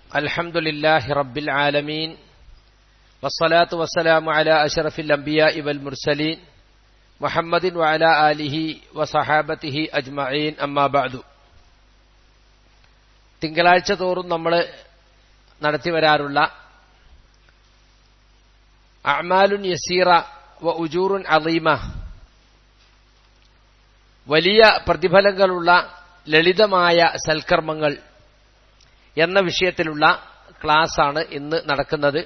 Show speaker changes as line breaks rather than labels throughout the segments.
الحمد لله رب العالمين والصلاة والسلام على أشرف الأنبياء والمرسلين محمد وعلى آله وصحابته أجمعين أما بعد തിങ്കളാഴ്ച തോറും നമ്മൾ നടത്തി വരാറുള്ള അമാലുൻ യസീറ വ ഉജൂറുൻ അലീമ വലിയ പ്രതിഫലങ്ങളുള്ള ലളിതമായ സൽക്കർമ്മങ്ങൾ എന്ന വിഷയത്തിലുള്ള ക്ലാസ്സാണ് ഇന്ന് നടക്കുന്നത്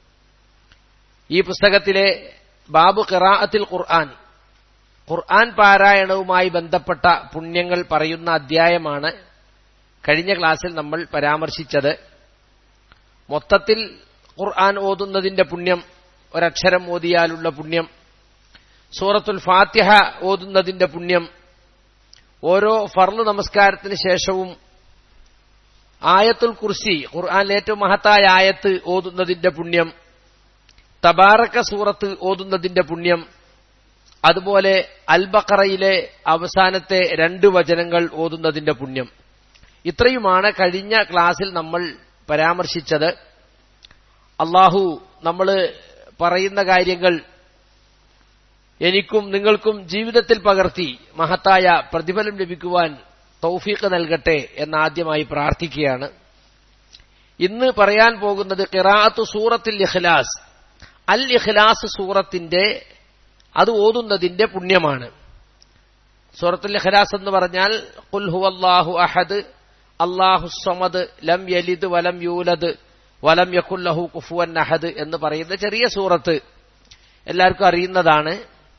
ഈ പുസ്തകത്തിലെ ബാബു ഖിറാഅത്തിൽ ഖുർആൻ ഖുർആൻ പാരായണവുമായി ബന്ധപ്പെട്ട പുണ്യങ്ങൾ പറയുന്ന അധ്യായമാണ് കഴിഞ്ഞ ക്ലാസ്സിൽ നമ്മൾ പരാമർശിച്ചത് മൊത്തത്തിൽ ഖുർആൻ ഓതുന്നതിന്റെ പുണ്യം ഒരക്ഷരം ഓതിയാലുള്ള പുണ്യം സൂറത്തുൽ ഫാത്തിഹ ഓതുന്നതിന്റെ പുണ്യം ഓരോ ഫർള് നമസ്കാരത്തിന് ശേഷവും ആയത്തുൽ കുർസി ഖുർആനിലെ ഏറ്റവും മഹത്തായ ആയത്ത് ഓതുന്നതിന്റെ പുണ്യം തബാറക്ക സൂറത്ത് ഓതുന്നതിന്റെ പുണ്യം അതുപോലെ അൽബക്കറയിലെ അവസാനത്തെ രണ്ട് വചനങ്ങൾ ഓതുന്നതിന്റെ പുണ്യം ഇത്രയുമാണ് കഴിഞ്ഞ ക്ലാസ്സിൽ നമ്മൾ പരാമർശിച്ചത് അള്ളാഹു നമ്മൾ പറയുന്ന കാര്യങ്ങൾ എനിക്കും നിങ്ങൾക്കും ജീവിതത്തിൽ പകർത്തി മഹത്തായ പ്രതിഫലം ലഭിക്കുവാൻ തൗഫീഖ് നൽകട്ടെ എന്നാദ്യമായി പ്രാർത്ഥിക്കുകയാണ് ഇന്ന് പറയാൻ പോകുന്നത് കിറാത്തു സൂറത്തിൽ ഇഖ്ലാസ് അൽ ഇഖ്ലാസ് സൂറത്തിന്റെ അത് ഓതുന്നതിന്റെ പുണ്യമാണ് സൂറത്തുൽ ഇഖ്ലാസ് എന്ന് പറഞ്ഞാൽ ഖുൽ ഹുവല്ലാഹു അഹദ് അല്ലാഹു സമദ് ലം യലിദ് വലം യൂലദ് വലം യക്കുല്ലഹു കുഫുവൻ അഹദ് എന്ന് പറയുന്ന ചെറിയ സൂറത്ത് എല്ലാവർക്കും അറിയുന്നതാണ്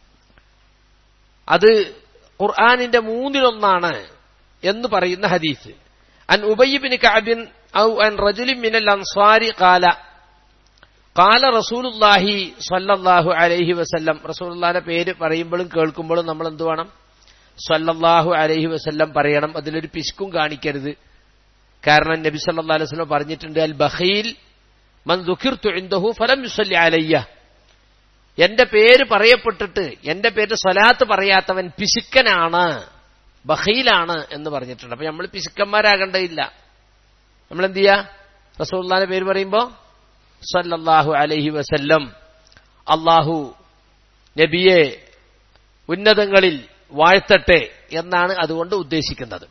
അത് ഖുർആാനിന്റെ മൂന്നിലൊന്നാണ് എന്ന് പറയുന്ന ഹദീസ് അൻ ഉബയ്യബിന് കഅബിൻ ഔ അൻ റജുലിൻ മിനൽ അൻസ്വാരി കാല കാല റസൂലുല്ലാഹി സ്വല്ലല്ലാഹു അലൈഹി വസല്ലം റസൂലുള്ളാഹിന്റെ പേര് പറയുമ്പോഴും കേൾക്കുമ്പോഴും നമ്മൾ എന്ത് വേണം സ്വല്ലല്ലാഹു അലൈഹി വസല്ലം പറയണം അതിലൊരു പിശുക്കും കാണിക്കരുത് കാരണം നബി സല്ലല്ലാഹു അലൈഹി വസല്ലം പറഞ്ഞിട്ടുണ്ട് അൽ ബഖീൽ മൻ ദുഖിർതു ഇൻദഹു ഫലം യുസല്ലി അലയ്യ എന്റെ പേര് പറയപ്പെട്ടിട്ട് എന്റെ പേര് സ്വലാത്ത് പറയാത്തവൻ പിശുക്കനാണ് ബഹീലാണ് എന്ന് പറഞ്ഞിട്ടുണ്ട് അപ്പൊ നമ്മൾ പിശുക്കന്മാരാകേണ്ടതില്ല നമ്മൾ എന്ത് ചെയ്യാ റസൂല്ലാന്റെ പേര് പറയുമ്പോ സല്ലല്ലാഹു അലൈഹി വസല്ലം അള്ളാഹു നബിയെ ഉന്നതങ്ങളിൽ വാഴ്ത്തട്ടെ എന്നാണ് അതുകൊണ്ട് ഉദ്ദേശിക്കുന്നത്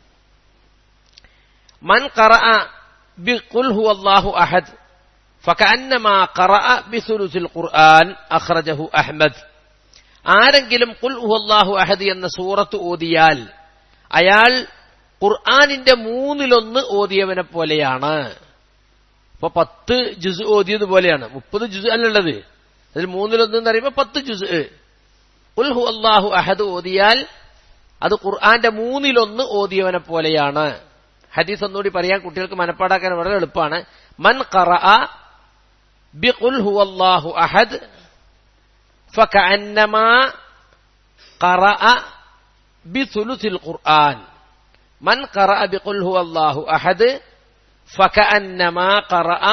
മൻ ഖറ ബി ഖുൽ ഹുവല്ലാഹു അഹദ് فكأنما قرأ بثلث القرآن أخرجه أحمد ആരെങ്കിലും കുൽ ഉഹല്ലാഹു അഹദ് എന്ന സൂറത്ത് ഓതിയാൽ അയാൾ ഖുർആാനിന്റെ മൂന്നിലൊന്ന് ഓതിയവനെ പോലെയാണ് ഇപ്പൊ പത്ത് ജുസ് ഓതിയത് പോലെയാണ് മുപ്പത് ജുസ് അല്ലുള്ളത് അതിൽ മൂന്നിലൊന്ന് എന്ന് പറയുമ്പോൾ പത്ത് ജുസ് ഉൽ ഹു അള്ളാഹു അഹദ് ഓതിയാൽ അത് ഖുർആന്റെ മൂന്നിലൊന്ന് ഓതിയവനെ പോലെയാണ് ഹദീസ് ഒന്നുകൂടി പറയാൻ കുട്ടികൾക്ക് മനപ്പാടാക്കാൻ വളരെ എളുപ്പമാണ് മൻ ഖറ بقل هو الله أحد فكأنما قرأ بثلث القرآن من قرأ بقل هو الله أحد فكأنما قرأ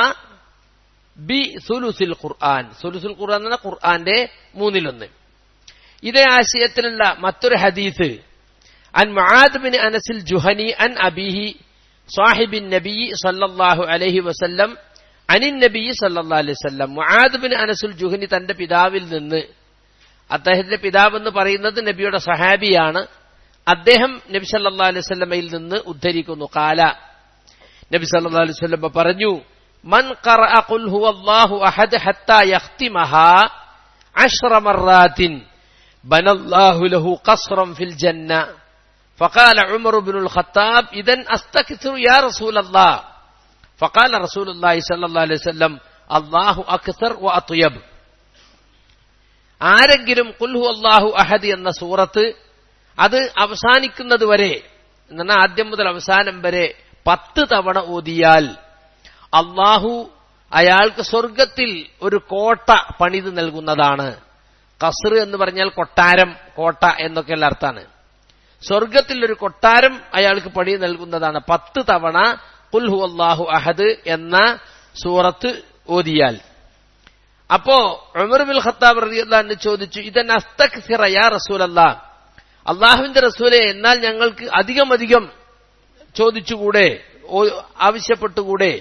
بثلث القرآن ثلث القرآن എന്ന ഖുർആന്റെ മൂന്നിലൊന്ന് ഇതേ ആശയത്തിലുള്ള മറ്റൊരു ഹദീസ് عن معاذ بن أنس الجهني عن أبيه صاحب النبي صلى الله عليه وسلم അനിൻ നബി സല്ലാ അലൈഹി സ്വല്ലം മുആദ് ബിൻ അനസുൽ ജുഹനി തന്റെ പിതാവിൽ നിന്ന് അദ്ദേഹത്തിന്റെ പിതാവ് എന്ന് പറയുന്നത് നബിയുടെ സഹാബിയാണ് അദ്ദേഹം നബി സല്ലാ അലൈഹി സ്വല്ലമയിൽ നിന്ന് ഉദ്ധരിക്കുന്നു കാല നബി സല്ലാ അലൈഹി സ്വല്ലം പറഞ്ഞു മൻ ഖറഅ ഖുൽ ഹുവല്ലാഹു അഹദ് ഹത്താ യഖ്തിമഹാ അശ്റ മറാത്തിൻ ബനല്ലാഹു ലഹു ഖസ്റൻ ഫിൽ ജന്ന فقال عمر بن الخطاب إذا أستكثر يا رسول الله فقال رسول الله صلى الله عليه وسلم الله أكثر وأطيب ആരെങ്കിലും കുൽഹു അള്ളാഹു അഹദ് എന്ന സൂറത്ത് അത് അവസാനിക്കുന്നത് വരെ എന്നാൽ ആദ്യം മുതൽ അവസാനം വരെ പത്ത് തവണ ഓതിയാൽ അള്ളാഹു അയാൾക്ക് സ്വർഗത്തിൽ ഒരു കോട്ട പണിത് നൽകുന്നതാണ് കസർ എന്ന് പറഞ്ഞാൽ കൊട്ടാരം കോട്ട എന്നൊക്കെയുള്ള അർത്ഥാണ് സ്വർഗത്തിൽ ഒരു കൊട്ടാരം അയാൾക്ക് പണി നൽകുന്നതാണ് പത്ത് തവണ കുൽഹു അള്ളാഹു അഹദ് എന്ന സൂറത്ത് ഓതിയാൽ അപ്പോ ഉമർ ബിൽ ഖത്താബ് റളിയല്ലാഹു ചോദിച്ചു ഇതൻ അസ്തക്സിറ യാ റസൂലല്ലാ അള്ളാഹുവിന്റെ റസൂലെ എന്നാൽ ഞങ്ങൾക്ക് അധികം അധികം ചോദിച്ചുകൂടെ ഓ- ആവശ്യപ്പെട്ടുകൂടെ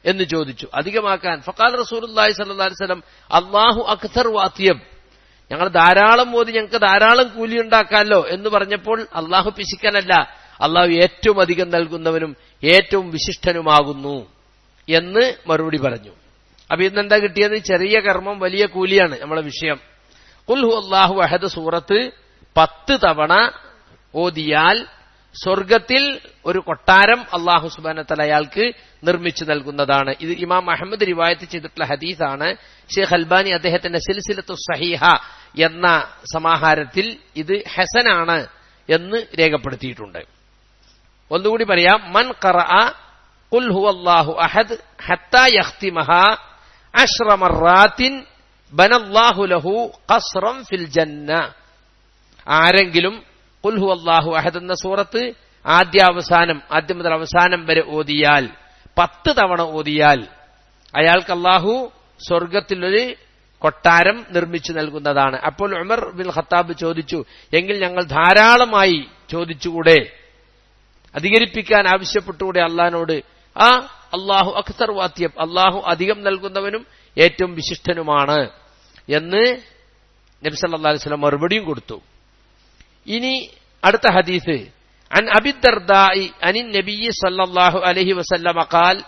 എന്ന് ചോദിച്ചു അധികമാക്കാൻ ഫക്കാൽ റസൂലുള്ളാഹി സ്വല്ലല്ലാഹി അലൈഹി വസല്ലം അല്ലാഹു അക്സർ വാത്തിയം ഞങ്ങൾ ധാരാളം മോദി ഞങ്ങൾക്ക് ധാരാളം കൂലി ഉണ്ടാക്കാമല്ലോ എന്ന് പറഞ്ഞപ്പോൾ അള്ളാഹു പിശിക്കനല്ല അള്ളാഹു ഏറ്റവും അധികം നൽകുന്നവനും ഏറ്റവും വിശിഷ്ടനുമാകുന്നു എന്ന് മറുപടി പറഞ്ഞു അപ്പൊ ഇന്നെന്താ കിട്ടിയത് ചെറിയ കർമ്മം വലിയ കൂലിയാണ് നമ്മളെ വിഷയം കുൽഹു അള്ളാഹു അഹദ് സൂറത്ത് പത്ത് തവണ ഓതിയാൽ സ്വർഗത്തിൽ ഒരു കൊട്ടാരം അള്ളാഹു സുബാനത്തല അയാൾക്ക് നിർമ്മിച്ചു നൽകുന്നതാണ് ഇത് ഇമാം അഹമ്മദ് റിവായത്ത് ചെയ്തിട്ടുള്ള ഹദീസാണ് ഷെയ്ഖ് അൽബാനി അദ്ദേഹത്തിന്റെ സിൽസിലത്തു സഹീഹ എന്ന സമാഹാരത്തിൽ ഇത് ഹസനാണ് എന്ന് രേഖപ്പെടുത്തിയിട്ടുണ്ട് ഒന്നുകൂടി പറയാം മൻ ഖറ ഖുൽ ഹുവല്ലാഹു അഹദ് ഹത്താ യഖ്തിമഹ അശ്റ മറാത്തിൻ ബനല്ലാഹു ലഹു ഖസ്റൻ ഫിൽ ജന്ന ആരെങ്കിലും ഖുൽ ഹുവല്ലാഹു അഹദ് എന്ന സൂറത്ത് ആദ്യാവസാനം ആദ്യം മുതൽ അവസാനം വരെ ഓതിയാൽ പത്ത് തവണ ഓതിയാൽ അയാൾക്ക് അള്ളാഹു സ്വർഗത്തിലൊരു കൊട്ടാരം നിർമ്മിച്ചു നൽകുന്നതാണ് അപ്പോൾ ഉമർ ബിൻ ഖത്താബ് ചോദിച്ചു എങ്കിൽ ഞങ്ങൾ ധാരാളമായി ചോദിച്ചുകൂടെ അധികരിപ്പിക്കാൻ ആവശ്യപ്പെട്ടുകൂടെ അള്ളഹാനോട് ആ അള്ളാഹു അഖ്സർ വാത്യം അള്ളാഹു അധികം നൽകുന്നവനും ഏറ്റവും വിശിഷ്ടനുമാണ് എന്ന് നബി സല്ലല്ലാഹു അലൈഹി വസല്ലം മറുപടിയും കൊടുത്തു ഇനി അടുത്ത ഹദീസ് عن أبي الدرداء عن النبي صلى الله عليه وسلم قال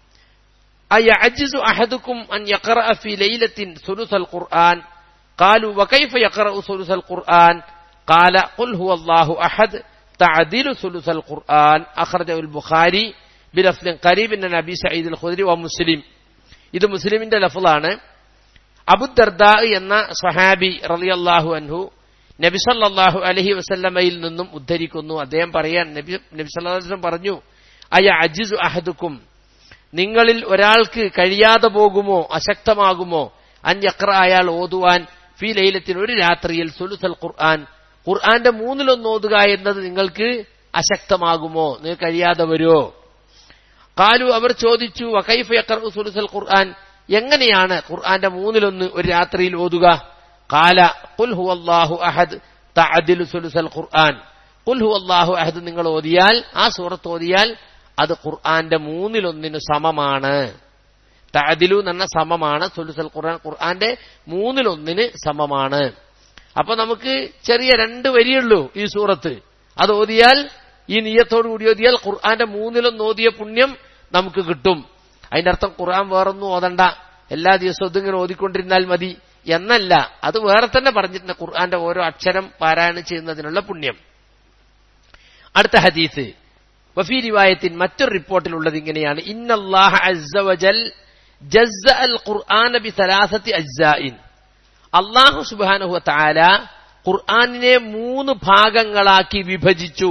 أيعجز أحدكم أن يقرأ في ليلة ثلث القرآن قالوا وكيف يقرأ ثلث القرآن قال قل هو الله أحد تعدل ثلث القرآن أخرجه البخاري بلفظ قريب من أبي سعيد الخدري ومسلم ഇത് മുസ്ലിമിന്റെ ലഫലാണ് അബുദർദ എന്ന സഹാബി റളിയല്ലാഹു അൻഹു നബി സല്ലല്ലാഹു അലൈഹി വസല്ലമയിൽ നിന്നും ഉദ്ധരിക്കുന്നു അദ്ദേഹം പറയാൻ നബി നബി സല്ലല്ലാഹു അലൈഹി വസല്ലം പറഞ്ഞു അയ അജിസു അഹദുക്കും നിങ്ങളിൽ ഒരാൾക്ക് കഴിയാതെ പോകുമോ അശക്തമാകുമോ അഞ്ഞക്ര അയാൾ ഓതുവാൻ ഫി ലൈലത്തിൽ ഒരു രാത്രിയിൽ സുലുസൽ ഖുർആൻ ഖുർആന്റെ മൂന്നിലൊന്ന് ഓതുക എന്നത് നിങ്ങൾക്ക് അശക്തമാകുമോ നിങ്ങൾക്ക് കഴിയാതെ വരുമോ കാലു അവർ ചോദിച്ചു വക്കൈഫ് യക്കർ സുലുസൽ ഖുർആൻ എങ്ങനെയാണ് ഖുർആന്റെ മൂന്നിലൊന്ന് ഒരു രാത്രിയിൽ ഓതുക കാല കുൽ ഹുവല്ലാഹു അഹദ് തഅദിലു സുലുസൽ ഖുർആൻ കുൽ ഹുവല്ലാഹു അഹദ് നിങ്ങൾ ഓതിയാൽ ആ സൂറത്ത് ഓതിയാൽ അത് ഖുർആന്റെ മൂന്നിലൊന്നിന് സമമാണ് തഅദിലു എന്ന സമമാണ് സുലുസൽ ഖുർആൻ ഖുർആന്റെ മൂന്നിലൊന്നിന് സമമാണ് അപ്പൊ നമുക്ക് ചെറിയ രണ്ട് വരിയുള്ളൂ ഈ സൂറത്ത് അത് ഓതിയാൽ ഈ നീയത്തോടു കൂടി ഓതിയാൽ ഖുർആന്റെ മൂന്നിലൊന്ന് ഓതിയ പുണ്യം നമുക്ക് കിട്ടും അതിന്റെ അർത്ഥം ഖുർആൻ വേറൊന്നും ഓതണ്ട എല്ലാ ദിവസവും ഇതിങ്ങനെ ഓതിക്കൊണ്ടിരുന്നാൽ മതി എന്നല്ല അത് വേറെ തന്നെ പറഞ്ഞിട്ടുണ്ട് ഖുർആന്റെ ഓരോ അക്ഷരം പാരായണം ചെയ്യുന്നതിനുള്ള പുണ്യം അടുത്ത ഹദീസ് വഫി റിവായത്തിൻ മറ്റൊരു റിപ്പോർട്ടിലുള്ളത് ഇങ്ങനെയാണ് ഇന്നല്ലാഹ അസ്സവജൽ ജസ്സ അൽ ഖുർആന ബി സലാസത്തി അജ്സായിൻ അള്ളാഹു സുബ്ഹാനഹു തആല ഖുർആനിനെ മൂന്ന് ഭാഗങ്ങളാക്കി വിഭജിച്ചു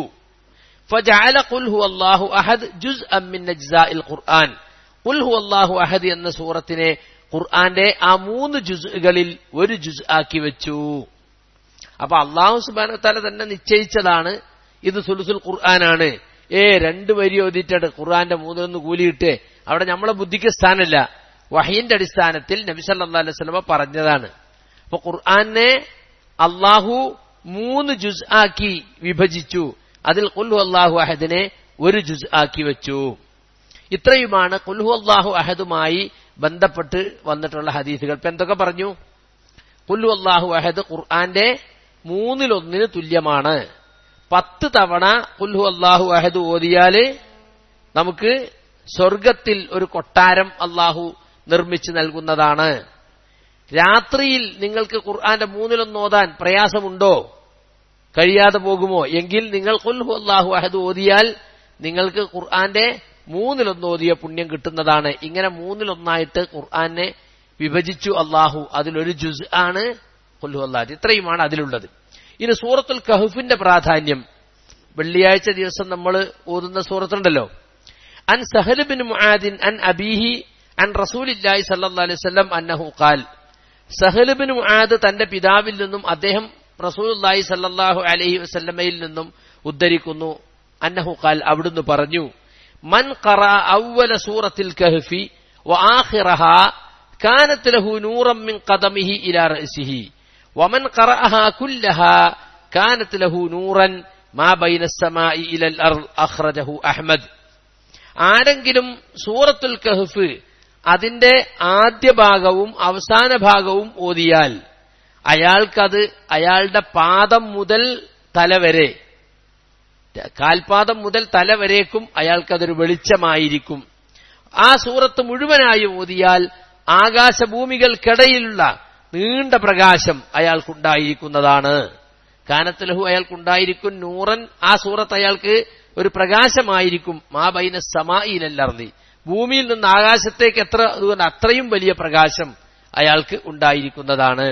ഫജഅല ഖുൽ ഹുവല്ലാഹു അഹദ് ജുസ്അൻ മിൻ അജ്സാഇൽ ഖുർആൻ ഖുൽ ഹുവല്ലാഹു അഹദ് എന്ന സൂറത്തിനെ ഖുർആന്റെ ആ മൂന്ന് ജുസുകളിൽ ഒരു ജുസ് ആക്കി വെച്ചു അപ്പൊ അള്ളാഹു സുബാന തല തന്നെ നിശ്ചയിച്ചതാണ് ഇത് സുലുസുൽ ഖുർആനാണ് ഏ രണ്ട് വരി ഓതിയിട്ടാണ് ഖുർആന്റെ മൂന്നിലൊന്ന് കൂലിയിട്ട് അവിടെ നമ്മളെ ബുദ്ധിക്ക് സ്ഥാനമില്ല വഹീന്റെ അടിസ്ഥാനത്തിൽ നബി സല്ലാ അലൈഹി സ്വലമ പറഞ്ഞതാണ് അപ്പൊ ഖുർആനെ അള്ളാഹു മൂന്ന് ജുസ് ആക്കി വിഭജിച്ചു അതിൽ കുൽഹു അള്ളാഹു അഹദിനെ ഒരു ജുസ് ആക്കി വെച്ചു ഇത്രയുമാണ് കുൽഹു അള്ളാഹു അഹദുമായി ബന്ധപ്പെട്ട് വന്നിട്ടുള്ള ഹദീസുകൾ ഇപ്പൊ എന്തൊക്കെ പറഞ്ഞു കുല്ലു അള്ളാഹു അഹദ് ഖുർആന്റെ മൂന്നിലൊന്നിന് തുല്യമാണ് പത്ത് തവണ കുൽഹു അള്ളാഹു അഹദ് ഓതിയാല് നമുക്ക് സ്വർഗത്തിൽ ഒരു കൊട്ടാരം അള്ളാഹു നിർമ്മിച്ചു നൽകുന്നതാണ് രാത്രിയിൽ നിങ്ങൾക്ക് ഖുർആന്റെ മൂന്നിലൊന്ന് ഓതാൻ പ്രയാസമുണ്ടോ കഴിയാതെ പോകുമോ എങ്കിൽ നിങ്ങൾ കുൽഹു അള്ളാഹു അഹദ് ഓതിയാൽ നിങ്ങൾക്ക് ഖുർആന്റെ മൂന്നിലൊന്ന് ഓതിയ പുണ്യം കിട്ടുന്നതാണ് ഇങ്ങനെ മൂന്നിലൊന്നായിട്ട് ഖുർആനെ വിഭജിച്ചു അള്ളാഹു അതിലൊരു ജുസ് ആണ് കൊല്ലു അള്ളാഹ് ഇത്രയുമാണ് അതിലുള്ളത് ഇനി സൂറത്തുൽ കഹുഫിന്റെ പ്രാധാന്യം വെള്ളിയാഴ്ച ദിവസം നമ്മൾ ഓതുന്ന സൂറത്തുണ്ടല്ലോ അൻ സഹലുബിൻ മുആദിൻ അൻ അബീഹി അൻ റസൂലില്ലാഹി സല്ലല്ലാഹു അലൈഹി വസല്ലം അന്നഹു ഖാൽ സഹലുബിൻ മുആദ് തന്റെ പിതാവിൽ നിന്നും അദ്ദേഹം റസൂലുള്ളാഹി സല്ലല്ലാഹു അലൈഹി വസല്ലമയിൽ നിന്നും ഉദ്ധരിക്കുന്നു അന്നഹു ഖാൽ അവിടുന്ന് പറഞ്ഞു من قرأ أول سورة الكهف وآخرها كانت له نورا من قدمه إلى رأسه ومن قرأها كلها كانت له نورا ما بين السماء إلى الأرض أخرجه أحمد ആരെങ്കിലും സൂറത്തുൽ കഹഫ് അതിന്റെ ആദ്യ ഭാഗവും അവസാന ഭാഗവും ഓതിയാൽ അയാൾക്കത് അയാളുടെ പാദം മുതൽ തല വരെ കാൽപാദം മുതൽ തല വരേക്കും അയാൾക്കതൊരു വെളിച്ചമായിരിക്കും ആ സൂറത്ത് മുഴുവനായി ഓതിയാൽ ആകാശഭൂമികൾക്കിടയിലുള്ള നീണ്ട പ്രകാശം അയാൾക്കുണ്ടായിരിക്കുന്നതാണ് കാനത്തലഹു അയാൾക്കുണ്ടായിരിക്കും നൂറൻ ആ സൂറത്ത് അയാൾക്ക് ഒരു പ്രകാശമായിരിക്കും മാ ബൈന സമായിലല്ലർന്നി ഭൂമിയിൽ നിന്ന് ആകാശത്തേക്ക് എത്ര അതുകൊണ്ട് അത്രയും വലിയ പ്രകാശം അയാൾക്ക് ഉണ്ടായിരിക്കുന്നതാണ്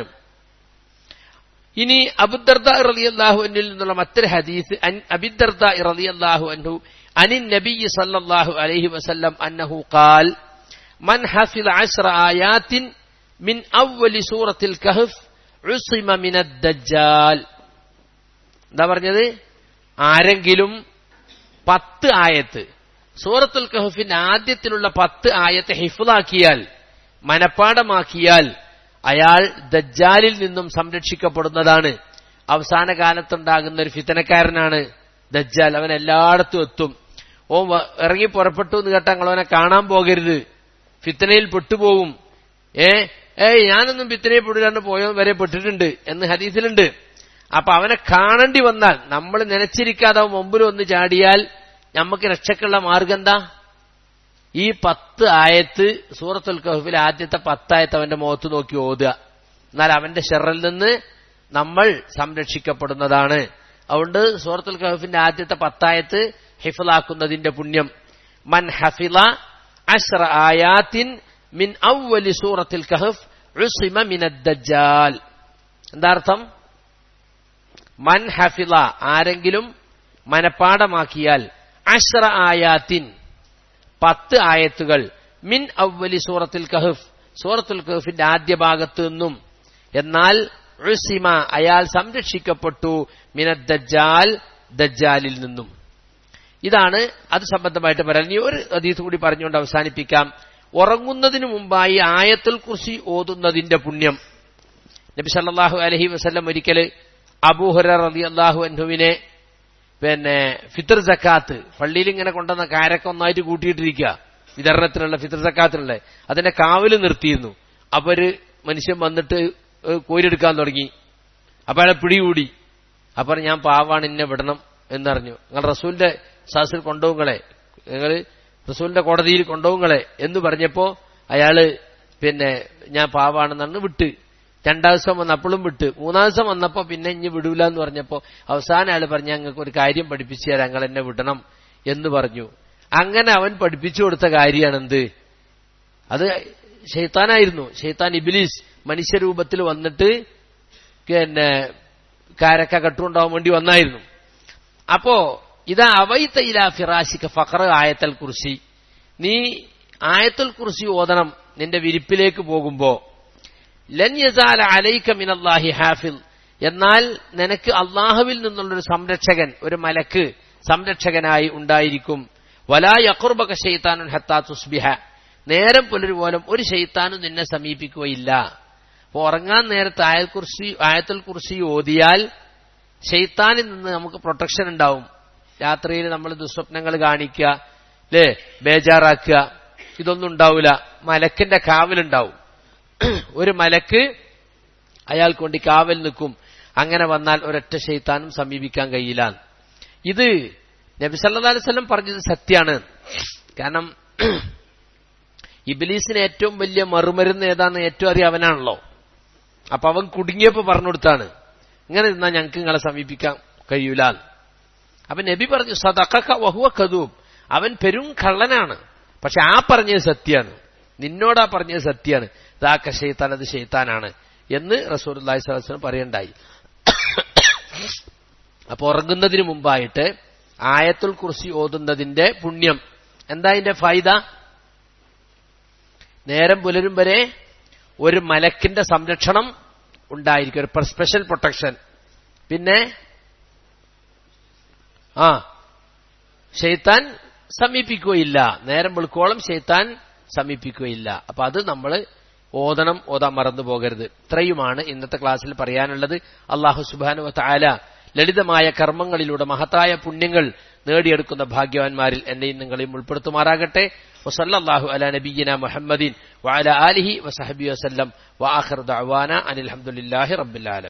ഇനി അബുദർദ റളിയല്ലാഹു അൻഹിൽ നിന്നുള്ള മറ്റൊരു ഹദീസ് അബിദർദ റളിയല്ലാഹു അൻഹു അനിൻ നബി സല്ലല്ലാഹു അലൈഹി വസല്ലം അന്നഹു ഖാൽ മൻ ഹഫിള അശ്ര ആയാത്തിൻ മിൻ അവ്വലി സൂറത്തിൽ കഹഫ് ഉസിമ മിനദ് ദജ്ജാൽ എന്താ പറഞ്ഞത് ആരെങ്കിലും പത്ത് ആയത്ത് സൂറത്തുൽ കഹഫിന്റെ ആദ്യത്തിലുള്ള പത്ത് ആയത്ത് ഹിഫുലാക്കിയാൽ മനപ്പാടമാക്കിയാൽ അയാൾ ദജ്ജാലിൽ നിന്നും സംരക്ഷിക്കപ്പെടുന്നതാണ് അവസാന കാലത്തുണ്ടാകുന്ന ഒരു ഫിത്തനക്കാരനാണ് ദജ്ജാൽ അവൻ എല്ലായിടത്തും എത്തും ഓ ഇറങ്ങി പുറപ്പെട്ടു എന്ന് കേട്ടാ അവനെ കാണാൻ പോകരുത് ഫിത്തനയിൽ പെട്ടുപോകും ഏ ഏയ് ഞാനൊന്നും ഫിത്തനയിൽ പെടില്ലാണ്ട് പോയോ വരെ പെട്ടിട്ടുണ്ട് എന്ന് ഹദീസിലുണ്ട് അപ്പൊ അവനെ കാണേണ്ടി വന്നാൽ നമ്മൾ നനച്ചിരിക്കാതെ അവൻ മുമ്പിൽ ഒന്ന് ചാടിയാൽ നമുക്ക് രക്ഷക്കുള്ള മാർഗം എന്താ ഈ പത്ത് ആയത്ത് സൂറത്തുൽ കഹഫിലെ ആദ്യത്തെ പത്തായത്ത് അവന്റെ മുഖത്ത് നോക്കി ഓതുക എന്നാൽ അവന്റെ ഷെറിൽ നിന്ന് നമ്മൾ സംരക്ഷിക്കപ്പെടുന്നതാണ് അതുകൊണ്ട് സൂറത്തുൽ കഹഫിന്റെ ആദ്യത്തെ പത്തായത്ത് ഹിഫലാക്കുന്നതിന്റെ പുണ്യം മൻ ഹഫില അഷ്റ ആയാത്തിൻ മിൻ ഔവലി സൂറത്തിൽ കഹഫ് ഉസിമ മിനദ്ദജാൽ എന്താ അർത്ഥം മൻ ഹഫില ആരെങ്കിലും മനപ്പാടമാക്കിയാൽ അഷ്റ ആയാത്തിൻ പത്ത് ആയത്തുകൾ മിൻ അവലി സൂറത്തുൽ കഹഫ് സൂറത്തുൽ കഹഫിന്റെ ആദ്യ ഭാഗത്തു നിന്നും എന്നാൽ ഉസിമ അയാൾ സംരക്ഷിക്കപ്പെട്ടു മിനദ്ദജാൽ ദജ്ജാലിൽ നിന്നും ഇതാണ് അത് സംബന്ധമായിട്ട് പറയാൻ ഇനി ഒരു അതീത് കൂടി പറഞ്ഞുകൊണ്ട് അവസാനിപ്പിക്കാം ഉറങ്ങുന്നതിനു മുമ്പായി ആയത്തുൽ കുർസി ഓതുന്നതിന്റെ പുണ്യം നബി സല്ലല്ലാഹു അലൈഹി വസല്ലം ഒരിക്കല് അബൂഹുറ റളിയല്ലാഹു അൻഹുവിനെ പിന്നെ ഫിത്തർ സക്കാത്ത് പള്ളിയിൽ ഇങ്ങനെ കൊണ്ടുവന്ന കാരൊക്കെ ഒന്നായിട്ട് കൂട്ടിയിട്ടിരിക്കുക വിതരണത്തിനുള്ള ഫിത്തർ സക്കാത്തിനുള്ള അതിന്റെ കാവല് നിർത്തിയിരുന്നു അപ്പൊ ഒരു മനുഷ്യൻ വന്നിട്ട് കോരിയെടുക്കാൻ തുടങ്ങി അപ്പൊ അയാളെ പിടികൂടി അപ്പൊ ഞാൻ പാവാണ് എന്നെ വിടണം എന്നറിഞ്ഞു നിങ്ങൾ റസൂലിന്റെ സാസിൽ കൊണ്ടുപോകുങ്ങളെ നിങ്ങൾ റസൂലിന്റെ കോടതിയിൽ കൊണ്ടുപോകുങ്ങളെ എന്ന് പറഞ്ഞപ്പോ അയാള് പിന്നെ ഞാൻ പാവാണെന്നാണ് വിട്ട് രണ്ടാം ദിവസം വന്ന് അപ്പോഴും വിട്ട് മൂന്നാം ദിവസം വന്നപ്പോ പിന്നെ ഇനി വിടൂല എന്ന് പറഞ്ഞപ്പോ അവസാനം അയാൾ പറഞ്ഞു ഞങ്ങൾക്ക് ഒരു കാര്യം പഠിപ്പിച്ചു തരാം ഞങ്ങൾ എന്നെ വിടണം എന്ന് പറഞ്ഞു അങ്ങനെ അവൻ പഠിപ്പിച്ചു കൊടുത്ത കാര്യമാണ് എന്ത് അത് ഷെയ്ത്താനായിരുന്നു ഷെയ്ത്താൻ ഇബിലീസ് മനുഷ്യരൂപത്തിൽ വന്നിട്ട് പിന്നെ കാരക്ക കട്ടുണ്ടാവാൻ വേണ്ടി വന്നായിരുന്നു അപ്പോ ഇതാ അവൈത്തയില ഫിറാശിക്ക ഫഖർ ആയത്തൽ കുർസി നീ ആയത്തുൽ കുർസി ഓതണം നിന്റെ വിരിപ്പിലേക്ക് പോകുമ്പോ ലൻ യസാല അലൈക മിനല്ലാഹി ഹാഫിൽ എന്നാൽ നിനക്ക് അള്ളാഹുവിൽ നിന്നുള്ളൊരു സംരക്ഷകൻ ഒരു മലക്ക് സംരക്ഷകനായി ഉണ്ടായിരിക്കും വലാ യഖുർബക ഷെയ്ത്താനുൻ ഹത്താ തുസ്ബിഹ നേരം പുലരുപോലും ഒരു ഷെയ്ത്താനും നിന്നെ സമീപിക്കുകയില്ല അപ്പൊ ഉറങ്ങാൻ നേരത്ത് ആയൽ കുർസി ആയത്തുൽ കുർസി ഓതിയാൽ ഷെയ്ത്താനിൽ നിന്ന് നമുക്ക് പ്രൊട്ടക്ഷൻ ഉണ്ടാവും രാത്രിയിൽ നമ്മൾ ദുസ്വപ്നങ്ങൾ കാണിക്കുക അല്ലേ ബേജാറാക്കുക ഇതൊന്നും ഉണ്ടാവില്ല മലക്കിന്റെ കാവലുണ്ടാവും ഒരു മലക്ക് അയാൾക്ക് വേണ്ടി കാവൽ നിൽക്കും അങ്ങനെ വന്നാൽ ഒരൊറ്റ ഷെയ്ത്താനും സമീപിക്കാൻ കഴിയില്ല ഇത് നബി സല്ലാ അലൈവല്ലം പറഞ്ഞത് സത്യാണ് കാരണം ഇബിലീസിന് ഏറ്റവും വലിയ മറുമരുന്ന് ഏതാന്ന് ഏറ്റവും അറിയാം അവനാണല്ലോ അപ്പൊ അവൻ കുടുങ്ങിയപ്പോ പറഞ്ഞു കൊടുത്താണ് ഇങ്ങനെ നിന്നാൽ ഞങ്ങൾക്ക് നിങ്ങളെ സമീപിക്കാൻ കഴിയൂല അപ്പൊ നബി പറഞ്ഞു സദക്ക വഹുവ കതൂം അവൻ പെരും കള്ളനാണ് പക്ഷെ ആ പറഞ്ഞത് സത്യാണ് നിന്നോടാ പറഞ്ഞത് സത്യാണ് ദാക്ക ഷെയ്ത്താൻ അത് ഷെയ്ത്താനാണ് എന്ന് റസൂർ അള്ളാഹി സ്വലം പറയണ്ടായി അപ്പൊ ഉറങ്ങുന്നതിന് മുമ്പായിട്ട് ആയത്തുൽ കുർസി ഓതുന്നതിന്റെ പുണ്യം എന്താ അതിന്റെ ഫൈദ നേരം പുലരും വരെ ഒരു മലക്കിന്റെ സംരക്ഷണം ഉണ്ടായിരിക്കും ഒരു സ്പെഷ്യൽ പ്രൊട്ടക്ഷൻ പിന്നെ ആ ഷെയ്ത്താൻ സമീപിക്കുകയില്ല നേരം വെളുക്കോളം ഷെയ്ത്താൻ സമീപിക്കുകയില്ല അപ്പൊ അത് നമ്മൾ ഓതണം ഓതാൻ മറന്നു പോകരുത് ഇത്രയുമാണ് ഇന്നത്തെ ക്ലാസ്സിൽ പറയാനുള്ളത് അള്ളാഹു സുബാനു താല ലളിതമായ കർമ്മങ്ങളിലൂടെ മഹത്തായ പുണ്യങ്ങൾ നേടിയെടുക്കുന്ന ഭാഗ്യവാന്മാരിൽ എന്നെയും നിങ്ങളെയും ഉൾപ്പെടുത്തുമാറാകട്ടെ വസല്ലല്ലാഹു അലാ നബിയ്യിന മുഹമ്മദീൻ വഅല ആലിഹി വസഹബി വസല്ലം വആഖിറു ദഅവാന അനിൽ ഹംദുലില്ലാഹി റബ്ബിൽ ആലമീൻ